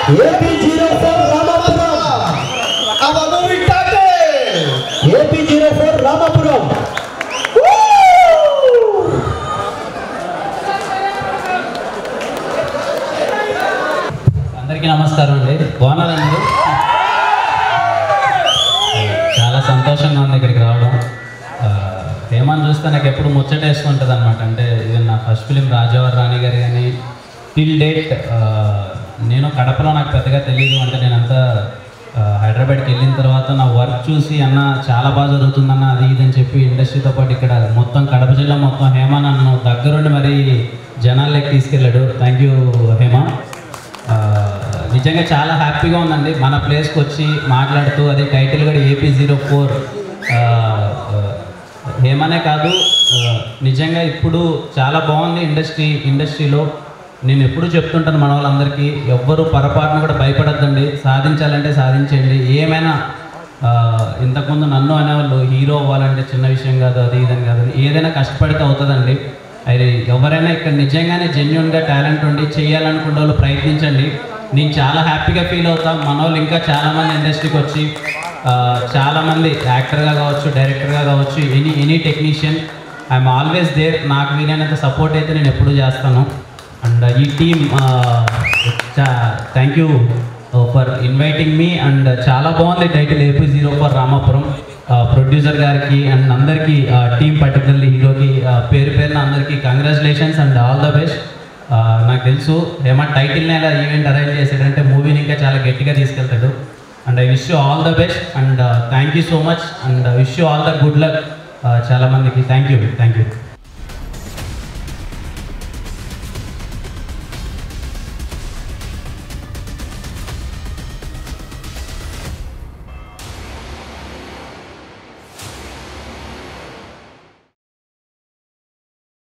AP zero four Ramapuram అవను వింటాటే AP zero four Ramapuram అందరికీ నమస్కారం అండి బాగున్నారా మీరు చాలా సంతోషంగా ఉంది ఇక్కడికి రావడం ఆ, హేమాన్ చూస్తే నాకు ఎప్పుడు ముచ్చటేస్తుంటుంది అనమాట అంటే ఇది నా ఫస్ట్ ఫిలిం రాజావారి రాణి గారి కానీ టిల్ డేట్ నేను కడపలో నాకు పెద్దగా తెలియదు అంటే నేనంతా ఆ, హైదరాబాద్కి వెళ్ళిన తర్వాత నా వర్క్ చూసి అన్న చాలా బాగా జరుగుతుందన్న అది ఇది అని చెప్పి ఇండస్ట్రీతో పాటు ఇక్కడ మొత్తం కడప జిల్లా మొత్తం హేమ నన్ను దగ్గరుండి మరి జనాల్లోకి తీసుకెళ్ళాడు థ్యాంక్ యూ హేమ ఆ, నిజంగా చాలా హ్యాపీగా ఉందండి మన ప్లేస్కి వచ్చి మాట్లాడుతూ అదే టైటిల్ కూడా ఏపీ జీరో ఫోర్ ఏమనే కాదు ఆ, నిజంగా ఇప్పుడు చాలా బాగుంది ఇండస్ట్రీ ఇండస్ట్రీలో నేను ఎప్పుడు చెప్తుంటాను మన వాళ్ళందరికీ ఎవ్వరు పొరపాటును కూడా భయపడద్దండి సాధించాలంటే సాధించండి ఏమైనా ఆ, ఇంతకుముందు నన్ను అనేవాళ్ళు హీరో అవ్వాలంటే చిన్న విషయం కాదు అది ఇదని కాదు అని. ఏదైనా కష్టపడితే అవుతుందండి అది ఎవరైనా ఇక్కడ నిజంగానే జెన్యున్గా టాలెంట్ ఉండి చేయాలనుకునే వాళ్ళు ప్రయత్నించండి నేను చాలా హ్యాపీగా ఫీల్ అవుతా మన వాళ్ళు ఇంకా చాలామంది ఇండస్ట్రీకి వచ్చి ఆ, చాలామంది యాక్టర్గా కావచ్చు డైరెక్టర్గా కావచ్చు any any technician I'm always there నాకు వీలైనంత సపోర్ట్ అయితే నేను ఎప్పుడూ చేస్తాను అండ్ ఈ team thank you for inviting me and చాలా బాగుంది title AP zero four Ramapuram producer గారికి అండ్ అందరికీ టీం పర్టికులర్లీ హీరోకి పేరు పేరున అందరికీ congratulations and all the best నాకు తెలుసు ఏమన్నా టైటిల్ని ఎలా ఈవెంట్ అరేంజ్ చేశాడంటే మూవీని ఇంకా చాలా గట్టిగా తీసుకెళ్తాడు and I wish you all the best and thank you so much and wish you all the good luck చాలామందికి థ్యాంక్ యూ థ్యాంక్ యూ